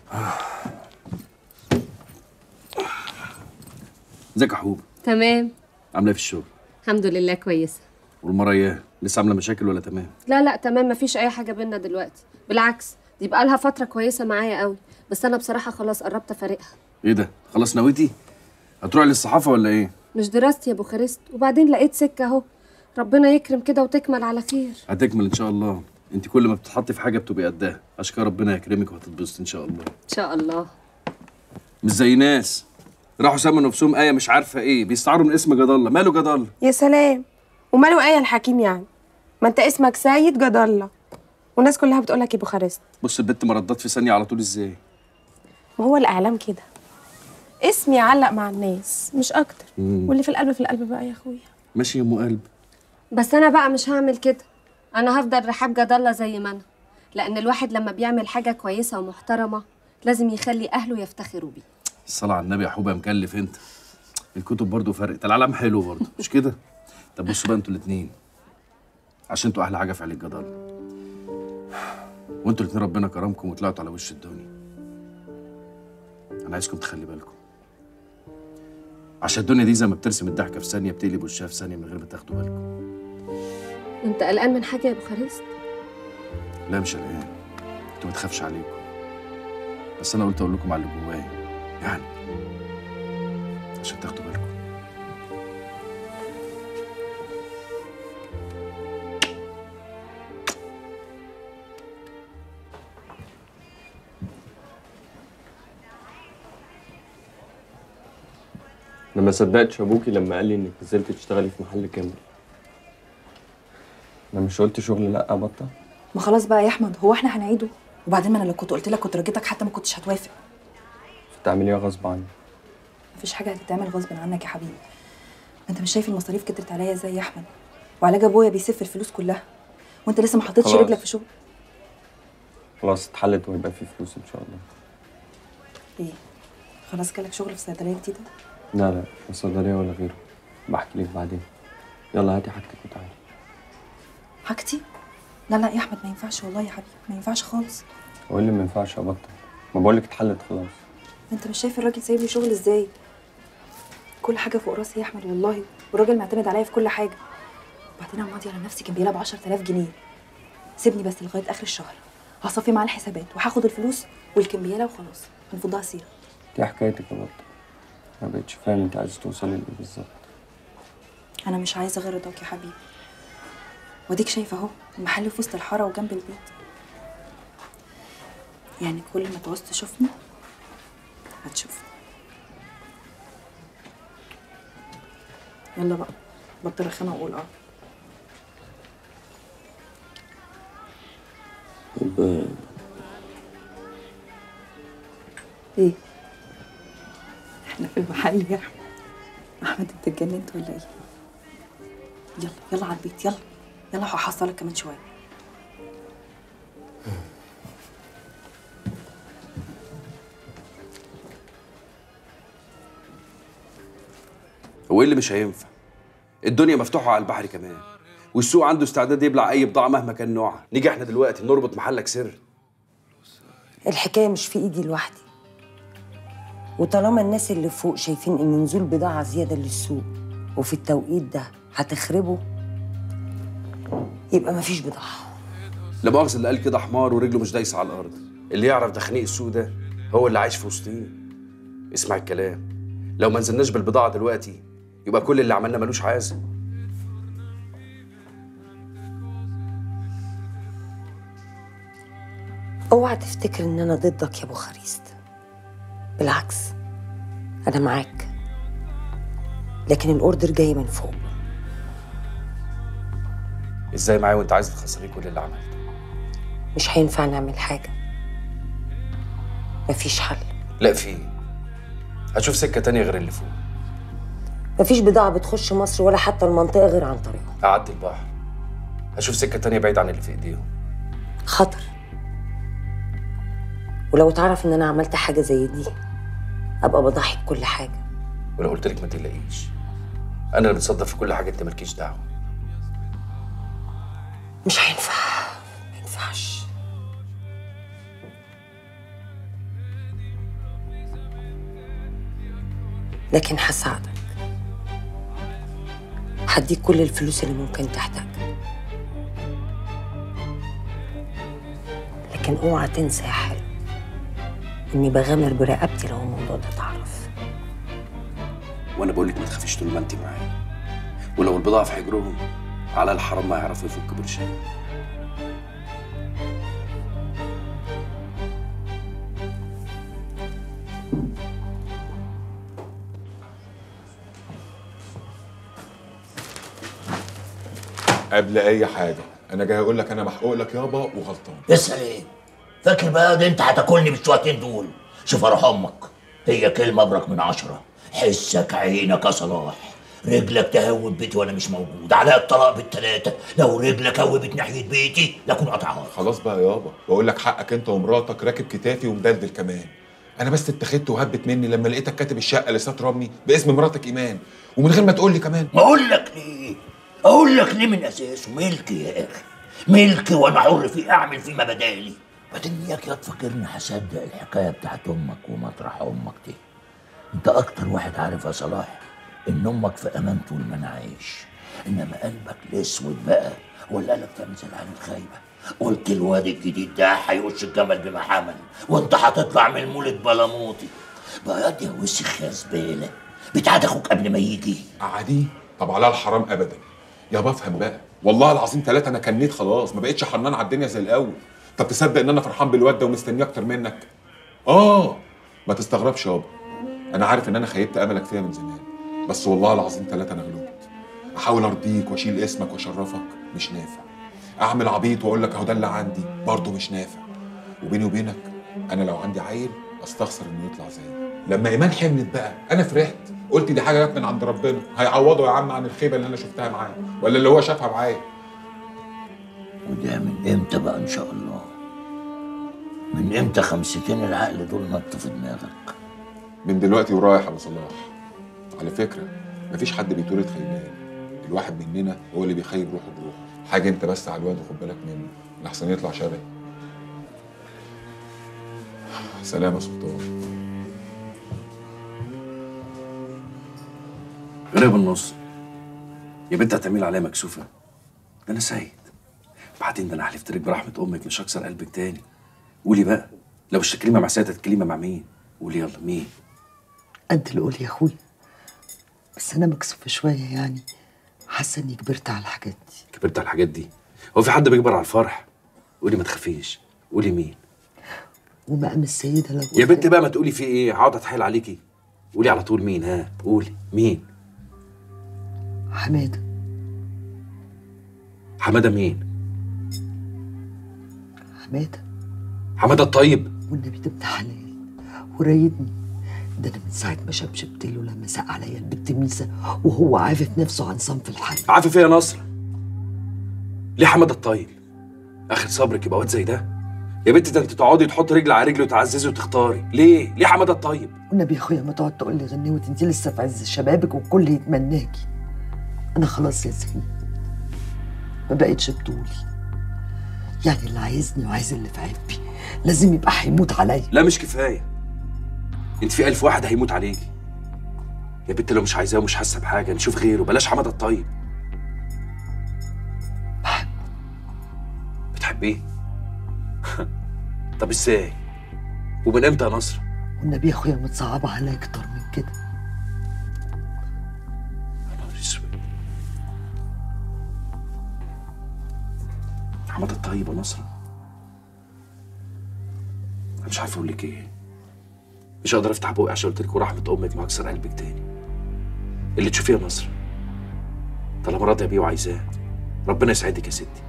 ازيك يا حبوب تمام عامله ايه في الشغل الحمد لله كويسه والمره اياه لسه عامله مشاكل ولا تمام لا لا تمام مفيش اي حاجه بينا دلوقتي بالعكس دي بقى لها فتره كويسه معايا قوي بس انا بصراحه خلاص قربت افارقها ايه ده خلاص نويتي هتروحي للصحافه ولا ايه مش دراستي يا بوخارست وبعدين لقيت سكه اهو ربنا يكرم كده وتكمل على خير هتكمل ان شاء الله انت كل ما بتتحطي في حاجه بتبقي قدها عشان كده ربنا يكرمك وهتتبسطي ان شاء الله ان شاء الله مش زي ناس راحوا سموا نفسهم ايه مش عارفه ايه بيستعاروا من اسم جد الله ماله جد الله يا سلام وماله ايه الحكيم يعني ما انت اسمك سيد جد الله والناس كلها بتقول لك يا بوخارست بص البت مردات في ثانيه على طول ازاي ما هو الاعلام كده اسم يعلق مع الناس مش اكتر واللي في القلب في القلب بقى يا اخويا ماشي يا ام قلب بس انا بقى مش هعمل كده انا هفضل رحاب جد الله زي ما انا لان الواحد لما بيعمل حاجه كويسه ومحترمه لازم يخلي اهله يفتخروا بيه الصلاة على النبي يا حوبة مكلف انت الكتب برضو فرقت العالم حلو برضو مش كده طب بصوا بقى انتوا الاتنين عشان انتوا احلى حاجة في علي الجدل وانتوا الاتنين ربنا كرمكم وطلعتوا على وش الدنيا انا عايزكم تخلي بالكم عشان الدنيا دي زي ما بترسم الضحكة في ثانية بتقلب وشها في ثانية من غير ما تاخدوا بالكم انت قلقان من حاجه يا بوخارست لا مش قلقان انتوا ما تخافش عليكم بس انا قلت اقول لكم على اللي جوايا يعني عشان تاخدوا بالكم انا ما صدقتش ابوكي لما قال لي انك نزلت تشتغلي في محل كامل انا مش قلت شغل لا بطه ما خلاص بقى يا احمد هو احنا هنعيده وبعدين ما انا لو كنت قلت لك كنت رجيتك حتى ما كنتش هتوافق بتعمليها غصب عني مفيش حاجه هتتعمل غصب عنك يا حبيبي انت مش شايف المصاريف كترت عليا ازاي يا احمد وعلاج ابويا بيسف الفلوس كلها وانت لسه ما حطيتش خلاص. رجلك في شغل خلاص اتحلت وهيبقى في فلوس ان شاء الله ايه خلاص جالك شغل في صيدليه جديده لا لا لا صيدليه ولا غيره بحكي لك بعدين يلا هاتي حاجتك وتعالي حاجتي لا لا يا احمد ما ينفعش والله يا حبيبي ما ينفعش خالص هو اللي ما ينفعش ابطل ما بقول لك اتحلت خلاص انت مش شايف الراجل سايب لي شغل ازاي كل حاجه فوق راسي يا احمد والله والراجل معتمد عليا في كل حاجه وبعدين انا ماضي على نفسي كان بيلعب 10000 جنيه سيبني بس لغايه اخر الشهر هصفي معاه الحسابات وهاخد الفلوس والكمبياله وخلاص هنفضها سيره دي حكايتك يا بطه ما بقتش فاهم انت عايز توصلي لايه بالظبط انا مش عايزه غير رضاك يا حبيبي واديك شايفه اهو المحل في وسط الحاره وجنب البيت يعني كل ما تعوز تشوفني هتشوفني يلا بقى بطل رخامه وقول اه ايه احنا في المحل يا احمد احمد انت اتجننت ولا ايه يلا يلا على البيت يلا يلا هحصلك كمان شويه هو ايه اللي مش هينفع الدنيا مفتوحه على البحر كمان والسوق عنده استعداد يبلع اي بضاعه مهما كان نوعها نيجي احنا دلوقتي نربط محلك سر الحكاية مش في إيدي لوحدي وطالما الناس اللي فوق شايفين إن نزول بضاعة زيادة للسوق وفي التوقيت ده هتخربه يبقى مفيش بضاعة لا مؤاخذه اللي قال كده حمار ورجله مش دايسه على الارض اللي يعرف تخنيق السوق ده هو اللي عايش في وسطيه اسمع الكلام لو ما نزلناش بالبضاعه دلوقتي يبقى كل اللي عملنا ملوش عازه اوعى تفتكر إن أنا ضدك يا أبو خريست بالعكس أنا معاك لكن الأوردر جاي من فوق ازاي معايا وانت عايز تخسري كل اللي عملته مش هينفع نعمل حاجة مفيش حل لا في هشوف سكه تانية غير اللي فوق مفيش بضاعة بتخش مصر ولا حتى المنطقة غير عن طريقه اعدي البحر هشوف سكه تانية بعيد عن اللي في ايديهم خطر ولو اتعرف ان انا عملت حاجة زي دي ابقى بضحي بكل حاجة ولو قلت لك ما تقلقيش انا اللي بتصدق في كل حاجه انت مالكيش دعوه مش هينفع ما ينفعش لكن هساعدك هديك كل الفلوس اللي ممكن تحتاجها لكن اوعى تنسى يا حلو اني بغامر برقبتي لو الموضوع ده اتعرف وانا بقول لك ما تخافيش طول ما انت معايا ولو البضاعه في حجرهم على الحرام ما يعرفوا يفكوا برشام قبل اي حاجه انا جاي اقول لك انا محقوق لك يابا وغلطان اسأل ايه؟ فاكر بقى ده انت هتاكلني بالشويتين دول شوف اروح امك هي كلمة ابرك من عشرة حسك عينك يا صلاح رجلك تهوب بيتي وانا مش موجود على الطلاق بالتلاتة لو رجلك هوبت ناحية بيتي لكون قطعها خلاص بقى يابا بقول لك حقك انت ومراتك راكب كتافي ومدلدل كمان انا بس اتخذت وهبت مني لما لقيتك كاتب الشقه لسات رمي باسم مراتك ايمان ومن غير ما تقول لي كمان ما اقول لك ليه؟ اقول لك ليه من اساسه ملكي يا اخي ملكي وانا حر فيه اعمل فيه ما بدالي بعدين اياك يا تفكرني هصدق الحكايه بتاعت امك ومطرح امك دي انت اكتر واحد عارف يا صلاح ان امك في امان طول ما انا عايش انما قلبك الاسود بقى ولا قلبك تعمل زي العيال الخايبه قلت الواد الجديد ده هيوش الجمل بما حمل وانت هتطلع من المولد بلاموطي بقى يا وسخ يا زباله بتاعت اخوك قبل ما يجي عادي طب على الحرام ابدا يابا افهم بقى والله العظيم ثلاثة انا كنيت خلاص ما بقتش حنان على الدنيا زي الاول طب تصدق ان انا فرحان بالواد ده ومستنيه اكتر منك اه ما تستغربش يابا انا عارف ان انا خيبت املك فيا من زمان بس والله العظيم ثلاثة انا غلبت احاول ارضيك واشيل اسمك واشرفك مش نافع اعمل عبيط واقول لك اهو ده اللي عندي برضه مش نافع وبيني وبينك انا لو عندي عيل استخسر انه يطلع زيي لما ايمان حملت بقى انا فرحت قلت دي حاجه جت من عند ربنا هيعوضه يا عم عن الخيبه اللي انا شفتها معاه ولا اللي هو شافها معايا وده من امتى بقى ان شاء الله من امتى خمستين العقل دول نطوا في دماغك من دلوقتي ورايح يا ابو صلاح على فكره مفيش حد بيتولد خيبان الواحد مننا هو اللي بيخيب روحه بروحه حاجه انت بس على الواد وخد بالك منه لحسن يطلع شبهي سلام يا سلطان غريب النص يا بنت هتعملي عليا مكسوفه ده انا سيد بعدين ده انا حلفت لك برحمه امك مش هكسر قلبك تاني قولي بقى لو مش كلمه مع سيد الكلمه مع مين قولي يلا مين قد القول يا اخويا بس انا مكسوفه شويه يعني حاسه اني كبرت على الحاجات دي كبرت على الحاجات دي هو في حد بيكبر على الفرح قولي ما تخافيش قولي مين ومقام السيده لو يا بنت بقى ما تقولي في ايه هقعد اتحايل عليكي قولي على طول مين ها قولي مين حماده حماده مين حماده حماده الطيب والنبي ده ابن حلال ورايدني ده انا من ساعه ما شبشبت له لما ساق عليا البت ميسه وهو عافف نفسه عن صنف الحي عارفه ايه يا نصر ليه حماده الطيب اخر صبرك يبقى واد زي ده يا بنت ده انت تقعدي تحط رجل على رجل وتعززي وتختاري ليه ليه حماده الطيب والنبي يا اخويا ما تقعد تقول لي غنوت انت لسه في عز شبابك والكل يتمناكي انا خلاص يا زينب ما بقتش بطولي يعني اللي عايزني وعايز اللي في عيبي لازم يبقى هيموت عليا لا مش كفايه انت في ألف واحد هيموت عليكي يا بنت لو مش عايزاه ومش حاسه بحاجه نشوف غيره بلاش حماده الطيب بحبه بتحبيه طب ازاي ومن امتى يا نصر والنبي يا اخويا متصعبه عليا اكتر من كده يا نهار اسود حماده الطيب يا نصر انا مش عارف اقول لك ايه مش هقدر افتح بوقي عشان قلت لك ورحمه امك ما هكسر قلبك تاني اللي تشوفيه يا نصر طالما راضيه بيه وعايزاه ربنا يسعدك يا ستي